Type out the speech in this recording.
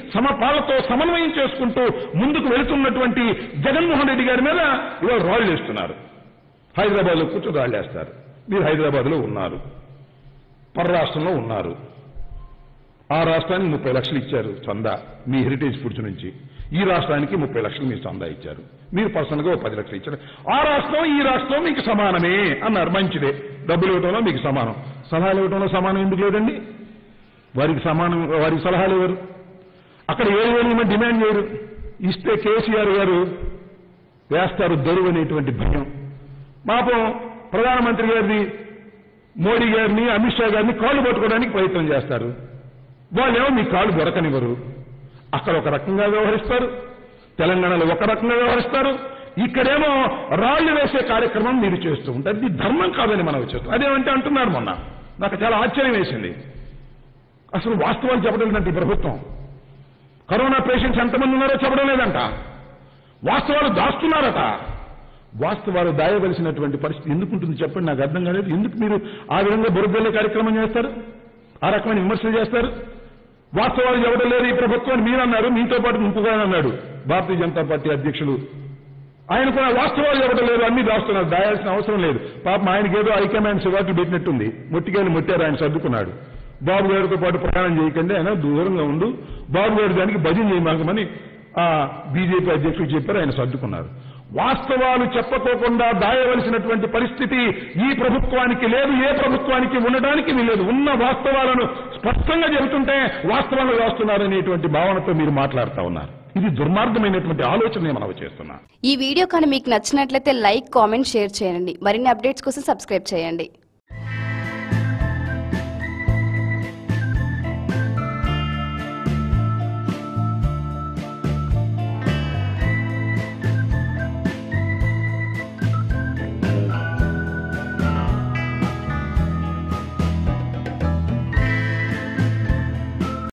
సమపాలతో సమన్వయం చేసుకుంటూ ముందుకు వెళుతున్నటువంటి జగన్మోహన్ రెడ్డి గారి మీద ఇవాళ రాళ్ళు వేస్తున్నారు హైదరాబాద్లో కూర్చొని రాళ్ళు వేస్తారు మీరు హైదరాబాద్లో ఉన్నారు పరరాష్ట్రంలో ఉన్నారు ఆ రాష్ట్రానికి ముప్పై లక్షలు ఇచ్చారు చందా మీ హెరిటేజ్ ఫుడ్స్ నుంచి ఈ రాష్ట్రానికి ముప్పై లక్షలు మీరు చందా ఇచ్చారు మీరు పర్సనల్ గా ఓ పది లక్షలు ఇచ్చారు ఆ రాష్ట్రం ఈ రాష్ట్రం మీకు సమానమే అన్నారు మంచిదే డబ్బులు ఇవ్వడంలో మీకు సమానం సలహాలు ఇవ్వడంలో సమానం ఎందుకు లేదండి వారికి సమానం వారికి సలహాలు ఇవ్వరు అక్కడ ఏడు వేలు ఇవ్వమని డిమాండ్ చేయరు ఇస్తే కేసీఆర్ గారు వేస్తారు దొరువు అనేటువంటి భయం పాపం ప్రధానమంత్రి గారిని మోడీ గారిని అమిత్ షా గారిని కాళ్ళు పట్టుకోవడానికి ప్రయత్నం చేస్తారు వాళ్ళేమో మీ కాళ్ళు దొరకనివ్వరు అక్కడ ఒక రకంగా వ్యవహరిస్తారు తెలంగాణలో ఒక రకంగా వ్యవహరిస్తారు ఇక్కడేమో రాళ్లు వేసే కార్యక్రమం మీరు చేస్తూ ఉంటారు ఇది ధర్మం కాదని మనం చేస్తాం అదేమంటే అంటున్నారు మొన్న నాకు చాలా ఆశ్చర్యం వేసింది అసలు వాస్తవాలు చెప్పడం లేదంటే ఈ ప్రభుత్వం కరోనా పేషెంట్స్ ఎంతమంది ఉన్నారో చెప్పడం లేదంట వాస్తవాలు దాస్తున్నారట వాస్తవాలు దాయవలసినటువంటి పరిస్థితి ఎందుకు ఉంటుంది చెప్పండి నాకు అర్థం కాలేదు ఎందుకు మీరు ఆ విధంగా బురదల్లే కార్యక్రమం చేస్తారు ఆ రకమైన విమర్శలు చేస్తారు వాస్తవాలు ఎవడం లేదు ఈ ప్రభుత్వం మీరు అన్నారు మీతో పాటు ఇంకొక ఆయన అన్నాడు భారతీయ జనతా పార్టీ అధ్యక్షులు ఆయన కూడా వాస్తవాలు ఎవడం లేదు అన్ని దాస్తున్నారు దాయాల్సిన అవసరం లేదు పాపం ఆయనకి ఏదో హైకమాండ్ సివాట్లు పెట్టినట్టుంది మొట్టికాయలు మొట్టారు ఆయన సర్దుకున్నాడు బాబు గారితో పాటు ప్రయాణం చేయకండి ఆయన దూరంగా ఉండు బాబు గారి దానికి భజన చేయమాకమని ఆ బీజేపీ అధ్యక్షుడు చెప్పారు ఆయన సర్దుకున్నారు వాస్తవాలు చెప్పకోకుండా దాయవలసినటువంటి పరిస్థితి ఈ ప్రభుత్వానికి లేదు ఏ ప్రభుత్వానికి ఉండడానికి వీలేదు ఉన్న వాస్తవాలను స్పష్టంగా చెబుతుంటే వాస్తవాలు రాస్తున్నారనేటువంటి భావనతో మీరు మాట్లాడుతా ఉన్నారు ఇది దుర్మార్గమైనటువంటి ఆలోచన మనం చేస్తున్నా ఈ వీడియో కానీ మీకు నచ్చినట్లయితే లైక్ కామెంట్ షేర్ చేయండి మరిన్ని అప్డేట్స్ కోసం సబ్స్క్రైబ్ చేయండి